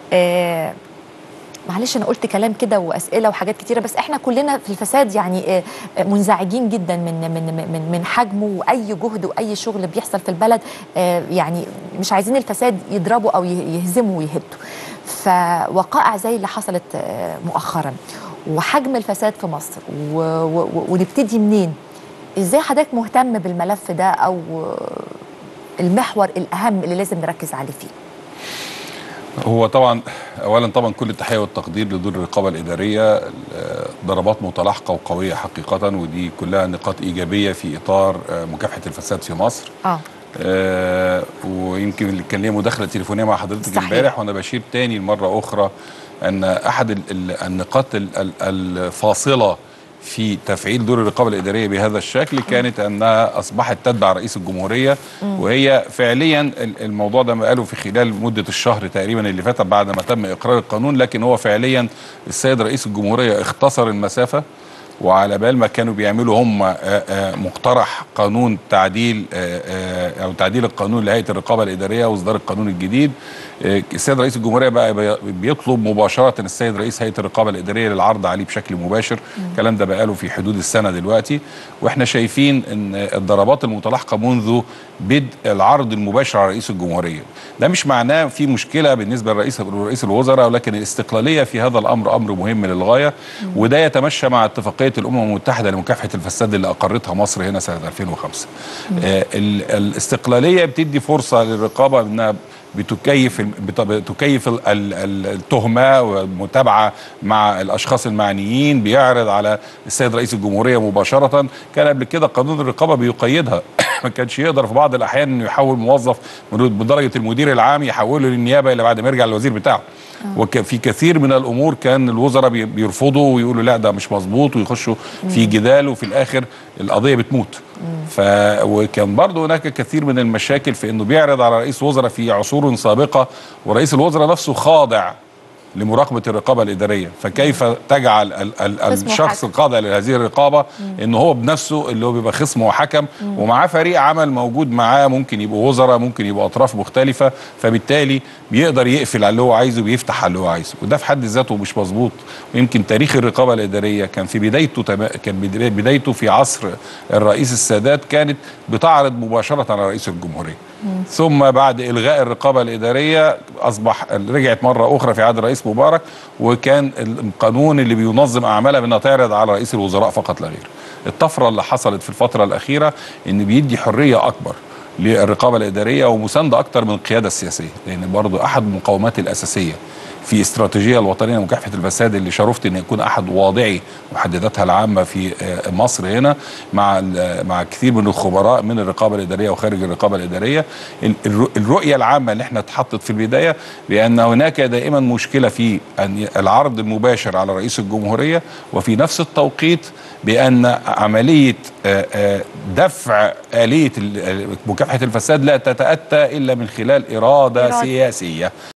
آه معلش انا قلت كلام كده واسئله وحاجات كتيره بس احنا كلنا في الفساد يعني آه، آه، منزعجين جدا من من من من حجمه واي جهد واي شغل بيحصل في البلد آه، يعني مش عايزين الفساد يضربه او يه- يهزمه ويهده فوقائع زي اللي حصلت آه، مؤخرا وحجم الفساد في مصر و- و- و- ونبتدي منين ازاي حضرتك مهتم بالملف ده او آه، المحور الاهم اللي لازم نركز عليه فيه هو طبعا اولا طبعا كل التحيه والتقدير لدور الرقابه الاداريه آه، ضربات متلاحقه وقويه حقيقه ودي كلها نقاط ايجابيه في اطار آه، مكافحه الفساد في مصر اه آه، ويمكن اللي كان ليا مداخله تليفونيه مع حضرتك صحيح. امبارح وانا بشير تاني مره اخرى ان احد ال- ال- النقاط ال- ال- الفاصله في تفعيل دور الرقابه الاداريه بهذا الشكل كانت انها اصبحت تتبع رئيس الجمهوريه وهي فعليا ال- الموضوع ده قالوا في خلال مده الشهر تقريبا اللي فات بعد ما تم اقرار القانون لكن هو فعليا السيد رئيس الجمهوريه اختصر المسافه وعلى بال ما كانوا بيعملوا هم آه، آه، مقترح قانون تعديل آه، آه، او تعديل القانون لهيئه الرقابه الاداريه واصدار القانون الجديد آه، السيد رئيس الجمهوريه بقى بي- بيطلب مباشره السيد رئيس هيئه الرقابه الاداريه للعرض عليه بشكل مباشر الكلام ده بقاله في حدود السنه دلوقتي واحنا شايفين ان الضربات المتلاحقه منذ بدء العرض المباشر على رئيس الجمهوريه ده مش معناه في مشكله بالنسبه لرئيس رئيس الوزراء ولكن الاستقلاليه في هذا الامر امر مهم للغايه وده يتمشى مع اتفاقيه الامم المتحده لمكافحه الفساد اللي اقرتها مصر هنا سنه 2005 آه ال- الاستقلاليه بتدي فرصه للرقابه انها بتكيف بت- بتكيف ال- ال- ال- التهمه والمتابعه مع الاشخاص المعنيين بيعرض على السيد رئيس الجمهوريه مباشره كان قبل كده قانون الرقابه بيقيدها ما كانش يقدر في بعض الاحيان انه يحول موظف من بدرجه المدير العام يحوله للنيابه الا بعد ما يرجع للوزير بتاعه وفي كثير من الامور كان الوزراء بي- بيرفضوا ويقولوا لا ده مش مظبوط ويخشوا في جدال وفي الاخر القضيه بتموت ف وكان برضه هناك كثير من المشاكل في انه بيعرض على رئيس وزراء في عصور سابقه ورئيس الوزراء نفسه خاضع لمراقبه الرقابه الاداريه فكيف تجعل ال ال خصم الشخص وحكم. القاضي لهذه الرقابه ان هو بنفسه اللي هو بيبقى خصم وحكم ومعاه فريق عمل موجود معاه ممكن يبقوا وزراء ممكن يبقوا اطراف مختلفه فبالتالي بيقدر يقفل على اللي هو عايزه ويفتح على اللي هو عايزه وده في حد ذاته مش مظبوط ويمكن تاريخ الرقابه الاداريه كان في بدايته تما- كان بداية- بدايته في عصر الرئيس السادات كانت بتعرض مباشره على رئيس الجمهوريه ثم بعد الغاء الرقابه الاداريه اصبح رجعت مره اخرى في عهد الرئيس مبارك وكان القانون اللي بينظم اعمالها بانها تعرض على رئيس الوزراء فقط لا غير. الطفره اللي حصلت في الفتره الاخيره ان بيدي حريه اكبر للرقابه الاداريه ومسانده اكتر من القياده السياسيه لان برضو احد المقومات الاساسيه في استراتيجيه الوطنيه لمكافحه الفساد اللي شرفت ان يكون احد واضعي محدداتها العامه في آه، مصر هنا مع ال- مع كثير من الخبراء من الرقابه الاداريه وخارج الرقابه الاداريه ال- الرو- الرؤيه العامه اللي احنا اتحطت في البدايه بان هناك دائما مشكله في أن ي- العرض المباشر على رئيس الجمهوريه وفي نفس التوقيت بان عمليه آه، آه، دفع اليه ال- مكافحه الفساد لا تتاتى الا من خلال اراده, إرادة. سياسيه